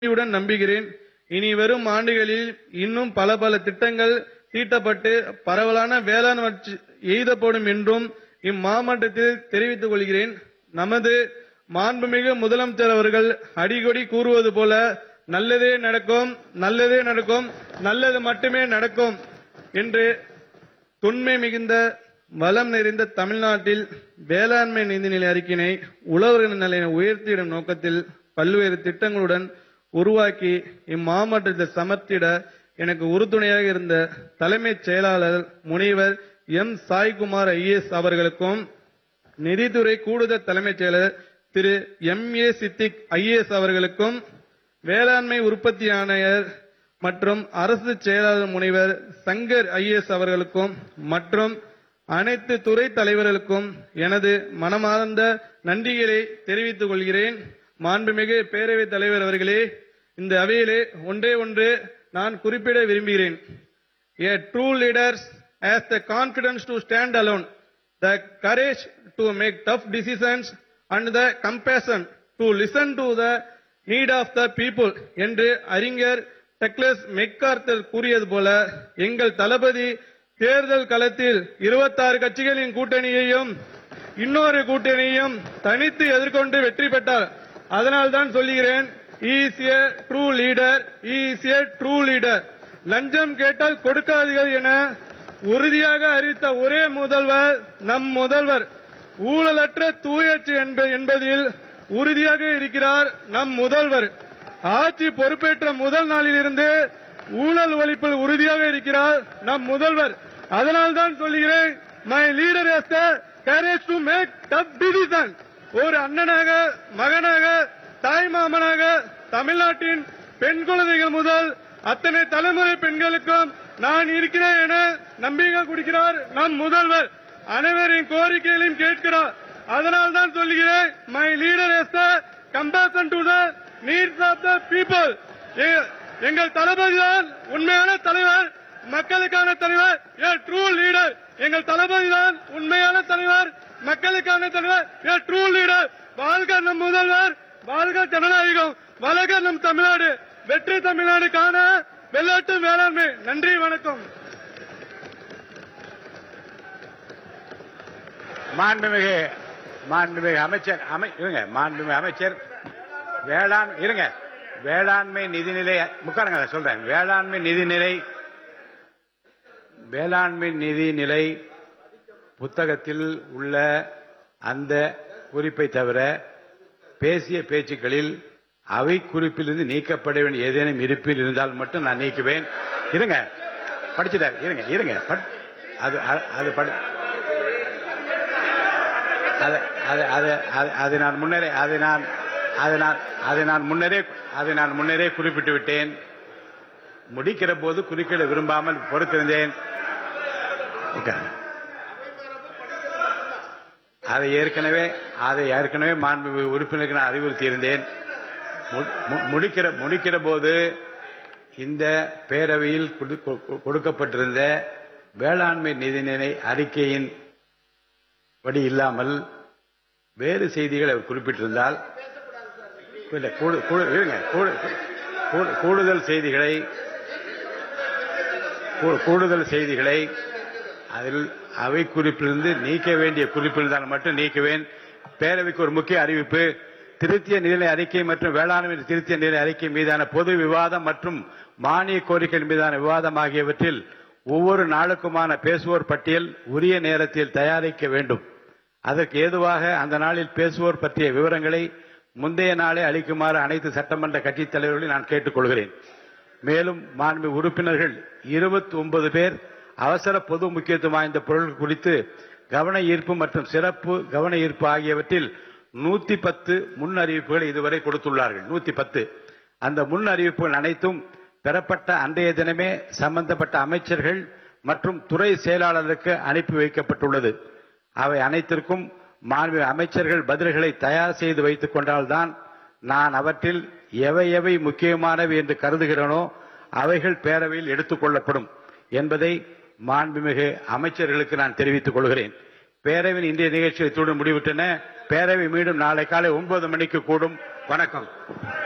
உடன் நம்புகிறேன் இனி வரும் ஆண்டுகளில் இன்னும் பல பல திட்டங்கள் தீட்டப்பட்டு பரவலான வேளாண் வளர்ச்சி எய்தப்படும் என்றும் இம்மாவட்டத்தில் தெரிவித்துக் கொள்கிறேன் நமது மாண்புமிகு முதலமைச்சர் அவர்கள் அடிக்கடி கூறுவது போல நல்லதே நடக்கும் நல்லதே நடக்கும் நல்லது மட்டுமே நடக்கும் என்று தொன்மை மிகுந்த வளம் நிறைந்த தமிழ்நாட்டில் வேளாண்மை நிதிநிலை அறிக்கையினை உழவர்கள் நிலையை உயர்த்திடும் நோக்கத்தில் பல்வேறு திட்டங்களுடன் உருவாக்கி இம்மாவட்டத்தை சமர்த்திட எனக்கு உறுதுணையாக இருந்த தலைமைச் செயலாளர் முனைவர் எம் சாய்குமார் ஐஏஎஸ் அவர்களுக்கும் நிதித்துறை கூடுதல் தலைமைச் செயலர் திரு எம் ஏ சித்திக் ஐஏஎஸ் அவர்களுக்கும் வேளாண்மை உற்பத்தி ஆணையர் மற்றும் அரசு செயலாளர் முனைவர் சங்கர் ஐஏஎஸ் அவர்களுக்கும் மற்றும் அனைத்து துறை தலைவர்களுக்கும் எனது மனமார்ந்த நன்றிகளை தெரிவித்துக் கொள்கிறேன் மாண்புமிகு பேரவைத் தலைவர் அவர்களே இந்த அவையிலே ஒன்றே ஒன்று நான் குறிப்பிட விரும்புகிறேன் A true leader has the confidence to stand alone, the courage to make tough decisions and the compassion to listen to the need of the people என்று அறிஞர் டக்ளஸ் மெக்கார்த்தர் கூறியது போல எங்கள் தளபதி தேர்தல் களத்தில் 26 கட்சிகளின் கூட்டணியையும் இன்னொரு கூட்டணியையும் தனித்து எதிர்கொண்டு வெற்றி பெற்றார் அதனால்தான் சொல்லுகிறேன் is a true leader is a true leader லஞ்சம் கேட்டால் கொடுக்காதீர்கள் என உறுதியாக அறிவித்த ஒரே முதல்வர் நம் முதல்வர் ஊழலற்ற தூயச்சு என்ப- என்பதில் உறுதியாக இருக்கிறார் நம் முதல்வர் ஆட்சி பொறுப்பேற்ற முதல் நாளிலிருந்து ஊழல் ஒழிப்பில் உறுதியாக இருக்கிறார் நம் முதல்வர் அதனால்தான் சொல்லுகிறேன் my leader has the courage to make tough decision ஒரு அண்ணனாக மகனாக தாய் மாமனாக தமிழ்நாட்டின் பெண் குழந்தைகள் முதல் அத்தனை தலைமுறை பெண்களுக்கும் நான் இருக்கிறேன் என நம்பிக்கை கொடுக்கிறார் நம் முதல்வர் அனைவரின் கோரிக்கைகளையும் கேட்கிறார் அதனால் தான் சொல்லுகிறேன் my leader has the compassion to the needs of the people எங்கள் தளபதி தான் உண்மையான தலைவர் மக்களுக்கான தலைவர் ஏ ட்ரூ லீடர் எங்கள் தளபதி தான் உண்மையான தலைவர் மக்களுக்கான தலைவர் ஏ ட்ரூ லீடர் வாழ்க நம் முதல்வர் வாழ்க ஜனநாயகம் வளர்க நம் தமிழ்நாடு வெற்றி தமிழ்நாடு காண வெள்ளாட்டு வேளாண்மை நன்றி வணக்கம் மாண்புமிகு மாண்புமிகு அமைச்சர் அமை இருங்க மாண்புமிகு அமைச்சர் வேளாண் இருங்க வேளாண்மை நிதிநிலை முக்காரங்க சொல்றேன் வேளாண்மை நிதிநிலை வேளாண்மை நிதிநிலை புத்தகத்தில் உள்ள அந்த குறிப்பை தவிர பேசிய பேச்சுக்களில் அவை குறிப்பிலிருந்து நீக்கப்பட வேண்டிய ஏதேனும் இருப்பில் இருந்தால் மட்டும் நான் நீக்குவேன் இருங்க படிச்சுட்டார் இருங்க இருங்க படி- அது அது- அது படி அது அது அது அது- அது நான் முன்னரே அது நான் அது நான் அது நான் முன்னரே அதை நான் முன்னரே குறிப்பிட்டு விட்டேன் முடிக்கிற போது குறுக்கிட விரும்பாமல் பொறுத்திருந்தேன் உட்காருங்க. அதை ஏற்கனவே அதை ஏற்கனவே மாண்பு உறுப்பினருக்கு நான் அறிவுறுத்தி இருந்தேன் மு- மு- முடிக்கிற முடிக்கிற போது இந்த பேரவையில் கொடு- கொ- கொடுக்கப்பட்டிருந்த வேளாண்மை நிதிநிலை அறிக்கையின் படி இல்லாமல் வேறு செய்திகளை அவர் குறிப்பிட்டிருந்தால் இல்ல, கூடு- கூடு- இருங்க, கூடு- கூடு- கூடுதல் செய்திகளை கூ- கூடுதல் செய்திகளை அதில் அவை குறிப்பிலிருந்து நீக்க வேண்டிய குறிப்பிருந்தால் மட்டும் நீக்குவேன் பேரவைக்கு ஒரு முக்கிய அறிவிப்பு திருத்திய நிலை அறிக்கை மற்றும் வேளாண்மை திருத்திய நிலை அறிக்கை மீதான பொது விவாதம் மற்றும் மானிய கோரிக்கை மீதான விவாதம் ஆகியவற்றில் ஒவ்வொரு நாளுக்குமான பேசுவோர் பட்டியல் உரிய நேரத்தில் தயாரிக்க வேண்டும் அதற்கு ஏதுவாக அந்த நாளில் பேசுவோர் பற்றிய விவரங்களை முந்தைய நாளே அளிக்குமாறு அனைத்து சட்டமன்ற கட்சித் தலைவர்களையும் நான் கேட்டுக்கொள்கிறேன் மேலும் மாண்பு உறுப்பினர்கள் இருபத்தி ஒன்பது பேர் அவசர பொது முக்கியத்துவம் வாய்ந்த பொருள் குறித்து கவன ஈர்ப்பு மற்றும் சிறப்பு கவன ஈர்ப்பு ஆகியவற்றில் நூத்தி பத்து முன் அறிவிப்புகள் இதுவரை கொடுத்துள்ளார்கள் நூத்தி பத்து அந்த முன் அறிவிப்புகள் அனைத்தும் பெறப்பட்ட அன்றைய தினமே சம்பந்தப்பட்ட அமைச்சர்கள் மற்றும் துறை செயலாளருக்கு அனுப்பி வைக்கப்பட்டுள்ளது அவை அனைத்திற்கும் மாண்பு அமைச்சர்கள் பதில்களை தயார் செய்து வைத்துக் கொண்டால்தான் நான் அவற்றில் எவை எவை முக்கியமானவை என்று கருதுகிறேனோ அவைகள் பேரவையில் எடுத்துக் கொள்ளப்படும் என்பதை மாண்புமிகு அமைச்சர்களுக்கு நான் தெரிவித்துக் கொள்கிறேன் பேரவையின் இன்றைய நிகழ்ச்சியை இத்துடன் முடிவிட்டன பேரவை மீண்டும் நாளை காலை ஒன்பது மணிக்கு கூடும் வணக்கம்